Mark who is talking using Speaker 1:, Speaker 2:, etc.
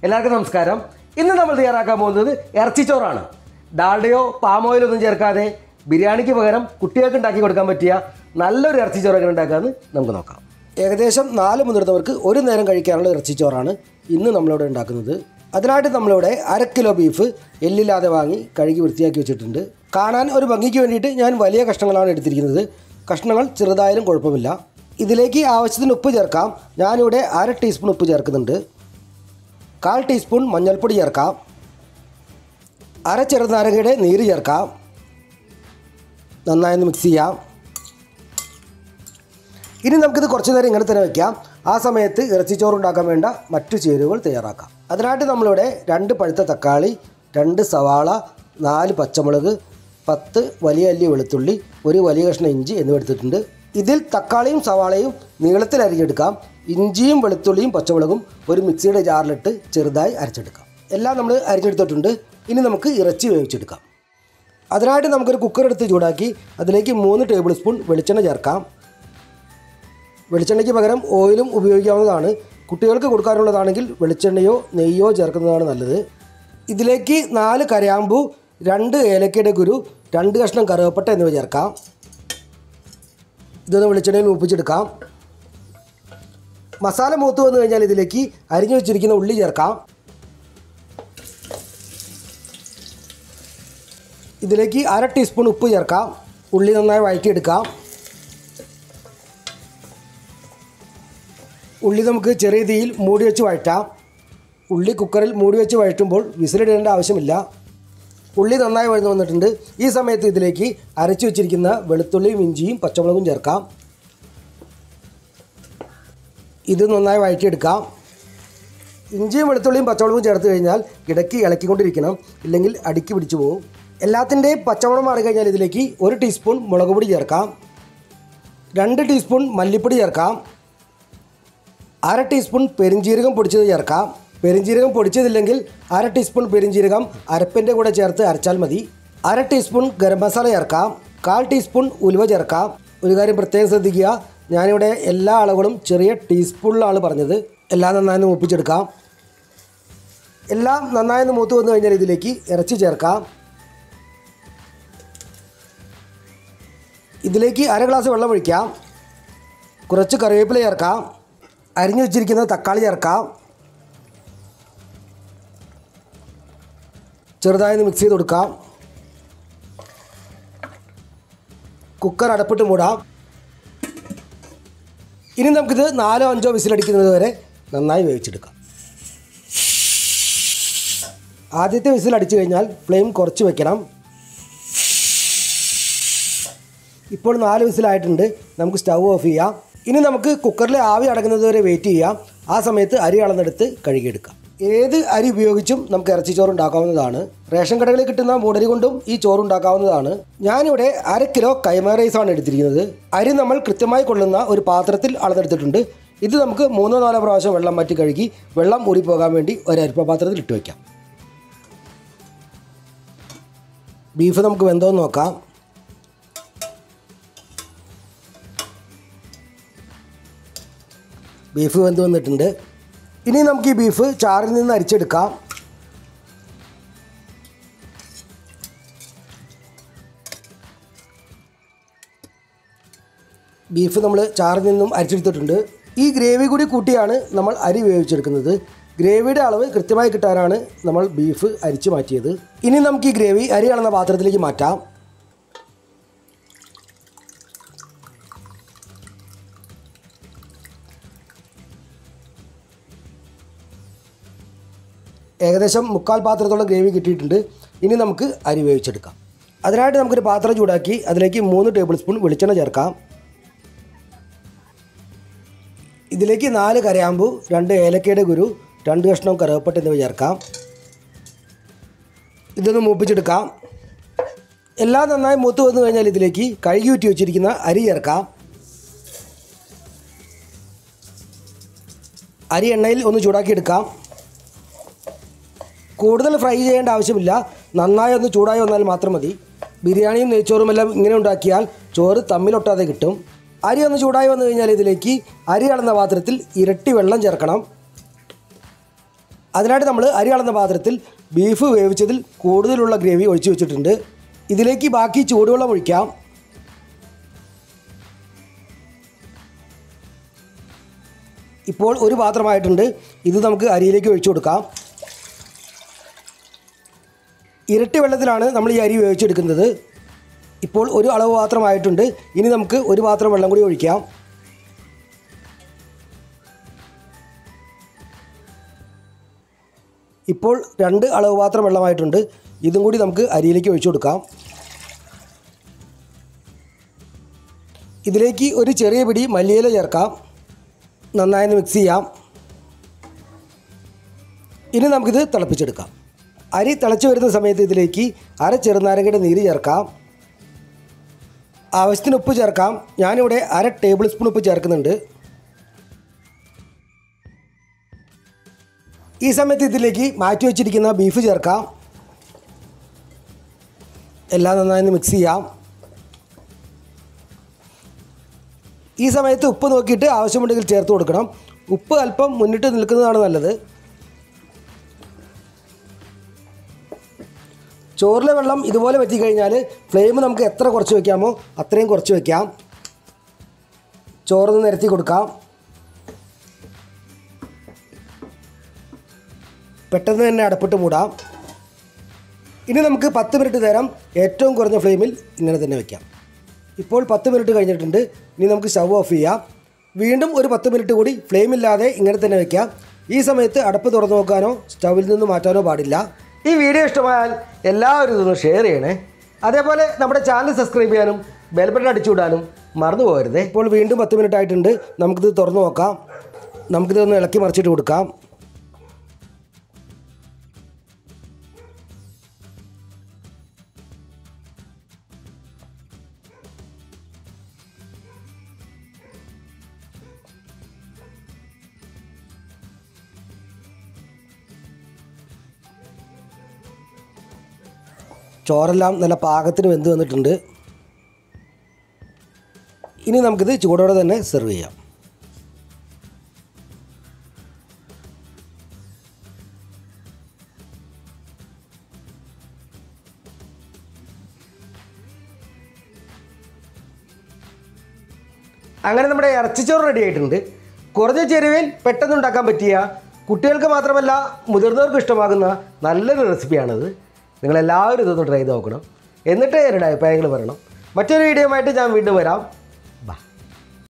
Speaker 1: എല്ലാവർക്കും നമസ്കാരം ഇന്ന് നമ്മൾ തയ്യാറാക്കാൻ പോകുന്നത് ഇറച്ചിച്ചോറാണ് ഡാൽഡയോ പാം ഓയിലോ ഒന്നും ചേർക്കാതെ ബിരിയാണിക്ക് പകരം കുട്ടികൾക്ക് ഉണ്ടാക്കി കൊടുക്കാൻ പറ്റിയ നല്ലൊരു ഇറച്ചിച്ചോറ് എങ്ങനെ ഉണ്ടാക്കാമെന്ന് നമുക്ക് നോക്കാം ഏകദേശം നാല് മുതിർന്നവർക്ക് ഒരു നേരം കഴിക്കാനുള്ള ഇറച്ചിച്ചോറാണ് ഇന്ന് നമ്മളിവിടെ ഉണ്ടാക്കുന്നത് അതിനായിട്ട് നമ്മളിവിടെ അര കിലോ ബീഫ് എല്ലില്ലാതെ വാങ്ങി കഴുകി വൃത്തിയാക്കി വെച്ചിട്ടുണ്ട് കാണാൻ ഒരു ഭംഗിക്ക് വേണ്ടിയിട്ട് ഞാൻ വലിയ കഷ്ണങ്ങളാണ് എടുത്തിരിക്കുന്നത് കഷ്ണങ്ങൾ ചെറുതായാലും കുഴപ്പമില്ല ഇതിലേക്ക് ആവശ്യത്തിന് ഉപ്പ് ചേർക്കാം ഞാനിവിടെ അര ടീസ്പൂൺ ഉപ്പ് ചേർക്കുന്നുണ്ട് കാൽ ടീസ്പൂൺ മഞ്ഞൾപ്പൊടി ചേർക്കാം അര ചെറുനാരങ്ങയുടെ നീര് ചേർക്കാം നന്നായി ഒന്ന് മിക്സ് ചെയ്യാം ഇനി നമുക്കിത് കുറച്ച് നേരം ഇങ്ങനെ തന്നെ വയ്ക്കാം ആ സമയത്ത് ഇറച്ചിച്ചോറ് ഉണ്ടാക്കാൻ വേണ്ട മറ്റു ചേരുവകൾ തയ്യാറാക്കാം അതിനായിട്ട് നമ്മളിവിടെ രണ്ട് പഴുത്ത തക്കാളി രണ്ട് സവാള നാല് പച്ചമുളക് പത്ത് വലിയ അല്ലി വെളുത്തുള്ളി ഒരു വലിയ കഷ്ണം ഇഞ്ചി എന്നിവ എടുത്തിട്ടുണ്ട് ഇതിൽ തക്കാളിയും സവാളയും നീളത്തിൽ അരിഞ്ഞെടുക്കാം ഇഞ്ചിയും വെളുത്തുള്ളിയും പച്ചമുളകും ഒരു മിക്സിയുടെ ജാറിലിട്ട് ചെറുതായി അരച്ചെടുക്കാം എല്ലാം നമ്മൾ അരിഞ്ഞെടുത്തിട്ടുണ്ട് ഇനി നമുക്ക് ഇറച്ചി വേവിച്ചെടുക്കാം അതിനായിട്ട് നമുക്കൊരു കുക്കർ എടുത്ത് ചൂടാക്കി അതിലേക്ക് മൂന്ന് ടേബിൾ സ്പൂൺ വെളിച്ചെണ്ണ ചേർക്കാം വെളിച്ചെണ്ണയ്ക്ക് പകരം ഓയിലും ഉപയോഗിക്കാവുന്നതാണ് കുട്ടികൾക്ക് കൊടുക്കാനുള്ളതാണെങ്കിൽ വെളിച്ചെണ്ണയോ നെയ്യോ ചേർക്കുന്നതാണ് നല്ലത് ഇതിലേക്ക് നാല് കരയാമ്പു രണ്ട് ഏലക്കയുടെ കുരു രണ്ട് കഷ്ണം കറുവപ്പട്ട എന്നിവ ചേർക്കാം ഇതൊന്ന് വെളിച്ചെണ്ണയിൽ മൂപ്പിച്ചെടുക്കാം മസാല മൂത്ത് വന്നു കഴിഞ്ഞാൽ ഇതിലേക്ക് അരിഞ്ഞു വെച്ചിരിക്കുന്ന ഉള്ളി ചേർക്കാം ഇതിലേക്ക് അര ടീസ്പൂൺ ഉപ്പ് ചേർക്കാം ഉള്ളി നന്നായി വഴറ്റിയെടുക്കാം ഉള്ളി നമുക്ക് ചെറിയ തീയിൽ മൂടി വെച്ച് വഴറ്റാം ഉള്ളി കുക്കറിൽ മൂടി വെച്ച് വഴറ്റുമ്പോൾ വിസിലിടേണ്ട ആവശ്യമില്ല ഉള്ളി നന്നായി വഴന്നു വന്നിട്ടുണ്ട് ഈ സമയത്ത് ഇതിലേക്ക് അരച്ചു വെച്ചിരിക്കുന്ന വെളുത്തുള്ളിയും ഇഞ്ചിയും പച്ചമുളകും ചേർക്കാം ഇത് നന്നായി വഴറ്റിയെടുക്കാം ഇഞ്ചിയും വെളുത്തുള്ളിയും പച്ചമുളകും ചേർത്ത് കഴിഞ്ഞാൽ ഇടയ്ക്ക് ഇളക്കിക്കൊണ്ടിരിക്കണം ഇല്ലെങ്കിൽ അടുക്കി പിടിച്ചു പോകും എല്ലാത്തിൻ്റെയും പച്ചമുളക് മാറി കഴിഞ്ഞാൽ ഇതിലേക്ക് ഒരു ടീസ്പൂൺ മുളക് പൊടി ചേർക്കാം രണ്ട് ടീസ്പൂൺ മല്ലിപ്പൊടി ചേർക്കാം അര ടീസ്പൂൺ പെരിഞ്ജീരകം പൊടിച്ചത് ചേർക്കാം പെരിഞ്ജീരകം പൊടിച്ചതില്ലെങ്കിൽ അര ടീസ്പൂൺ പെരിഞ്ജീരകം അരപ്പിൻ്റെ കൂടെ ചേർത്ത് അരച്ചാൽ മതി അര ടീസ്പൂൺ ഗരം മസാല ചേർക്കാം കാൽ ടീസ്പൂൺ ഉലുവ ചേർക്കാം ഒരു കാര്യം പ്രത്യേകം ശ്രദ്ധിക്കുക ഞാനിവിടെ എല്ലാ അളവുകളും ചെറിയ ടീസ്പൂണിലാണ് പറഞ്ഞത് എല്ലാം നന്നായി മൂപ്പിച്ചെടുക്കാം എല്ലാം നന്നായി മൂത്ത് വന്നു കഴിഞ്ഞാൽ ഇതിലേക്ക് ഇറച്ചി ചേർക്കാം ഇതിലേക്ക് അര ഗ്ലാസ് വെള്ളം ഒഴിക്കാം കുറച്ച് കറിവേപ്പില ചേർക്കാം അരിഞ്ഞു വെച്ചിരിക്കുന്ന തക്കാളി ചേർക്കാം ചെറുതായി ഒന്ന് മിക്സ് ചെയ്ത് കൊടുക്കാം കുക്കർ അടപ്പിട്ട് മൂടാം ഇനി നമുക്കിത് നാലോ അഞ്ചോ വിസിലടിക്കുന്നത് വരെ നന്നായി വേവിച്ചെടുക്കാം ആദ്യത്തെ വിസിൽ അടിച്ചു കഴിഞ്ഞാൽ ഫ്ലെയിം കുറച്ച് വെക്കണം ഇപ്പോൾ നാല് വിസിലായിട്ടുണ്ട് നമുക്ക് സ്റ്റൗ ഓഫ് ചെയ്യാം ഇനി നമുക്ക് കുക്കറിലെ ആവി അടങ്ങുന്നത് വരെ വെയിറ്റ് ചെയ്യാം ആ സമയത്ത് അരി അളന്നെടുത്ത് കഴുകിയെടുക്കാം ഏത് അരി ഉപയോഗിച്ചും നമുക്ക് ഇറച്ചിച്ചോറ് ഉണ്ടാക്കാവുന്നതാണ് റേഷൻ കടകളിൽ കിട്ടുന്ന മൂടരി കൊണ്ടും ഈ ചോറ് ഉണ്ടാക്കാവുന്നതാണ് ഞാനിവിടെ അര കിലോ കൈമ റൈസാണ് എടുത്തിരിക്കുന്നത് അരി നമ്മൾ കൃത്യമായി കൊള്ളുന്ന ഒരു പാത്രത്തിൽ അളന്നെടുത്തിട്ടുണ്ട് ഇത് നമുക്ക് മൂന്നോ നാലോ പ്രാവശ്യം വെള്ളം മാറ്റി കഴുകി വെള്ളം ഊറിപ്പോകാൻ വേണ്ടി ഒരു അരിപ്പ പാത്രത്തിൽ ഇട്ട് വയ്ക്കാം ബീഫ് നമുക്ക് വെന്തോന്ന് നോക്കാം ബീഫ് വെന്ത് വന്നിട്ടുണ്ട് ഇനി നമുക്ക് ഈ ബീഫ് ചാറിൽ നിന്ന് അരിച്ചെടുക്കാം ബീഫ് നമ്മൾ ചാറിൽ നിന്നും അരിച്ചെടുത്തിട്ടുണ്ട് ഈ ഗ്രേവി കൂടി കൂട്ടിയാണ് നമ്മൾ അരി വേവിച്ചെടുക്കുന്നത് ഗ്രേവിയുടെ അളവ് കൃത്യമായി കിട്ടാനാണ് നമ്മൾ ബീഫ് അരിച്ചു മാറ്റിയത് ഇനി നമുക്ക് ഈ ഗ്രേവി അരി അളന്ന പാത്രത്തിലേക്ക് മാറ്റാം ഏകദേശം മുക്കാൽ പാത്രത്തോളം ഗ്രേവി കിട്ടിയിട്ടുണ്ട് ഇനി നമുക്ക് അരി വേവിച്ചെടുക്കാം അതിനായിട്ട് നമുക്കൊരു പാത്രം ചൂടാക്കി അതിലേക്ക് മൂന്ന് ടേബിൾ സ്പൂൺ വെളിച്ചെണ്ണ ചേർക്കാം ഇതിലേക്ക് നാല് കരയാമ്പു രണ്ട് ഏലക്കയുടെ കുരു രണ്ട് കഷ്ണം കറുവപ്പട്ട എന്നിവ ചേർക്കാം ഇതൊന്ന് മൂപ്പിച്ചെടുക്കാം എല്ലാം നന്നായി മൂത്ത് വന്നു കഴിഞ്ഞാൽ ഇതിലേക്ക് കഴുകി ഊറ്റി വെച്ചിരിക്കുന്ന അരി ചേർക്കാം അരി എണ്ണയിൽ ഒന്ന് ചൂടാക്കിയെടുക്കാം കൂടുതൽ ഫ്രൈ ചെയ്യേണ്ട ആവശ്യമില്ല നന്നായി ഒന്ന് ചൂടായി വന്നാൽ മാത്രം മതി ബിരിയാണിയും നെയ്ച്ചോറും എല്ലാം ഇങ്ങനെ ഉണ്ടാക്കിയാൽ ചോറ് തമ്മിലൊട്ടാതെ കിട്ടും അരി ഒന്ന് ചൂടായി വന്നു കഴിഞ്ഞാൽ ഇതിലേക്ക് അരി അളന്ന പാത്രത്തിൽ ഇരട്ടി വെള്ളം ചേർക്കണം അതിനായിട്ട് നമ്മൾ അരി അളന്ന പാത്രത്തിൽ ബീഫ് വേവിച്ചതിൽ കൂടുതലുള്ള ഗ്രേവി ഒഴിച്ചു വെച്ചിട്ടുണ്ട് ഇതിലേക്ക് ബാക്കി ചൂടുവെള്ളം ഒഴിക്കാം ഇപ്പോൾ ഒരു പാത്രമായിട്ടുണ്ട് ഇത് നമുക്ക് അരിയിലേക്ക് ഒഴിച്ചു കൊടുക്കാം ഇരട്ടി വെള്ളത്തിലാണ് നമ്മൾ ഈ അരി വേവിച്ചെടുക്കുന്നത് ഇപ്പോൾ ഒരു അളവ് പാത്രമായിട്ടുണ്ട് ഇനി നമുക്ക് ഒരു പാത്രം വെള്ളം കൂടി ഒഴിക്കാം ഇപ്പോൾ രണ്ട് അളവ് പാത്രം വെള്ളമായിട്ടുണ്ട് ഇതും കൂടി നമുക്ക് അരിയിലേക്ക് ഒഴിച്ചു കൊടുക്കാം ഇതിലേക്ക് ഒരു ചെറിയ പിടി മല്ലിയില ചേർക്കാം നന്നായി മിക്സ് ചെയ്യാം ഇനി നമുക്കിത് തിളപ്പിച്ചെടുക്കാം അരി തിളച്ച് വരുന്ന സമയത്ത് ഇതിലേക്ക് അര ചെറുനാരങ്ങയുടെ നീര് ചേർക്കാം ആവശ്യത്തിന് ഉപ്പ് ചേർക്കാം ഞാനിവിടെ അര ടേബിൾ സ്പൂൺ ഉപ്പ് ചേർക്കുന്നുണ്ട് ഈ സമയത്ത് ഇതിലേക്ക് മാറ്റി വെച്ചിരിക്കുന്ന ബീഫ് ചേർക്കാം എല്ലാം നന്നായി മിക്സ് ചെയ്യാം ഈ സമയത്ത് ഉപ്പ് നോക്കിയിട്ട് ആവശ്യമുണ്ടെങ്കിൽ ചേർത്ത് കൊടുക്കണം ഉപ്പ് അല്പം മുന്നിട്ട് നിൽക്കുന്നതാണ് നല്ലത് ചോറിലെ വെള്ളം ഇതുപോലെ വറ്റിക്കഴിഞ്ഞാൽ ഫ്ലെയിം നമുക്ക് എത്ര കുറച്ച് വയ്ക്കാമോ അത്രയും കുറച്ച് വയ്ക്കാം ചോറൊന്ന് നിരത്തി കൊടുക്കാം പെട്ടെന്ന് തന്നെ അടപ്പിട്ട് മൂടാം ഇനി നമുക്ക് പത്ത് മിനിറ്റ് നേരം ഏറ്റവും കുറഞ്ഞ ഫ്ലെയിമിൽ ഇങ്ങനെ തന്നെ വയ്ക്കാം ഇപ്പോൾ പത്ത് മിനിറ്റ് കഴിഞ്ഞിട്ടുണ്ട് ഇനി നമുക്ക് സ്റ്റവ് ഓഫ് ചെയ്യാം വീണ്ടും ഒരു പത്ത് മിനിറ്റ് കൂടി ഫ്ലെയിമില്ലാതെ ഇങ്ങനെ തന്നെ വയ്ക്കാം ഈ സമയത്ത് അടപ്പ് തുറന്നു നോക്കാനോ സ്റ്റവിൽ നിന്ന് മാറ്റാനോ പാടില്ല ഈ വീഡിയോ ഇഷ്ടമായാൽ എല്ലാവരും ഇതൊന്ന് ഷെയർ ചെയ്യണേ അതേപോലെ നമ്മുടെ ചാനൽ സബ്സ്ക്രൈബ് ചെയ്യാനും ബെൽബട്ടൺ അടിച്ചുവിടാനും മറന്നു പോകരുത് ഇപ്പോൾ വീണ്ടും പത്ത് മിനിറ്റ് ആയിട്ടുണ്ട് നമുക്കിത് തുറന്നു നോക്കാം നമുക്കിതൊന്ന് ഇളക്കി മറിച്ചിട്ട് കൊടുക്കാം ചോറെല്ലാം നല്ല പാകത്തിന് വെന്ത് വന്നിട്ടുണ്ട് ഇനി നമുക്കിത് ചൂടോടെ തന്നെ സെർവ് ചെയ്യാം അങ്ങനെ നമ്മുടെ ഇറച്ചിച്ചോറ് റെഡി ആയിട്ടുണ്ട് കുറഞ്ഞ ചേരുവയിൽ പെട്ടെന്ന് ഉണ്ടാക്കാൻ പറ്റിയ കുട്ടികൾക്ക് മാത്രമല്ല മുതിർന്നവർക്ക് ഇഷ്ടമാകുന്ന നല്ലൊരു റെസിപ്പിയാണിത് നിങ്ങളെല്ലാവരും ഇതൊന്ന് ട്രൈ ചെയ്ത് നോക്കണം എന്നിട്ട് എന്നോട് അഭിപ്രായങ്ങൾ പറയണം മറ്റൊരു വീഡിയോ ആയിട്ട് ഞാൻ വീണ്ടും വരാം